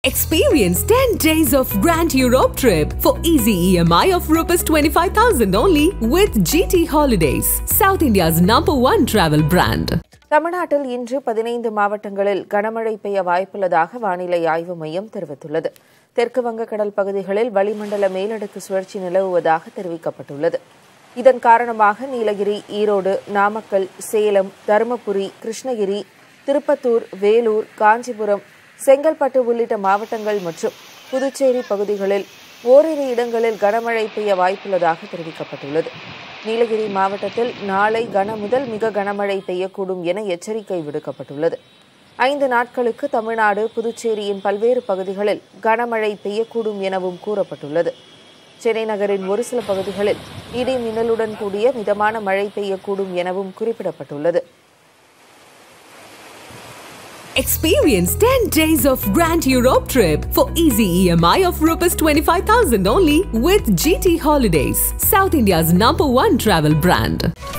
Experience 10 days of Grand Europe trip for easy EMI of Rs 25,000 only with GT Holidays, South India's number one travel brand. தமிழ்நாட்டில் இன்று பதினைந்து மாவட்டங்களில் கனமழை பெய்ய வாய்ப்புள்ளதாக வானிலை ஆய்வு மையம் தெரிவித்துள்ளது தெற்கு வங்கக்கடல் பகுதிகளில் வளிமண்டல மேலடுக்கு சுழற்சி நிலவுவதாக தெரிவிக்கப்பட்டுள்ளது இதன் காரணமாக நீலகிரி ஈரோடு நாமக்கல் சேலம் தருமபுரி கிருஷ்ணகிரி திருப்பத்தூர் வேலூர் காஞ்சிபுரம் செங்கல்பட்டு உள்ளிட்ட மாவட்டங்கள் மற்றும் புதுச்சேரி பகுதிகளில் ஓரிரு இடங்களில் கனமழை பெய்ய வாய்ப்புள்ளதாக தெரிவிக்கப்பட்டுள்ளது நீலகிரி மாவட்டத்தில் நாளை கன முதல் மிக கனமழை பெய்யக்கூடும் என எச்சரிக்கை விடுக்கப்பட்டுள்ளது ஐந்து நாட்களுக்கு தமிழ்நாடு புதுச்சேரியின் பல்வேறு பகுதிகளில் கனமழை பெய்யக்கூடும் எனவும் கூறப்பட்டுள்ளது சென்னை நகரின் ஒரு சில பகுதிகளில் இடி மின்னலுடன் கூடிய மிதமான மழை பெய்யக்கூடும் எனவும் குறிப்பிடப்பட்டுள்ளது Experience 10 days of Grand Europe trip for easy EMI of Rs 25,000 only with GT Holidays, South India's number one travel brand.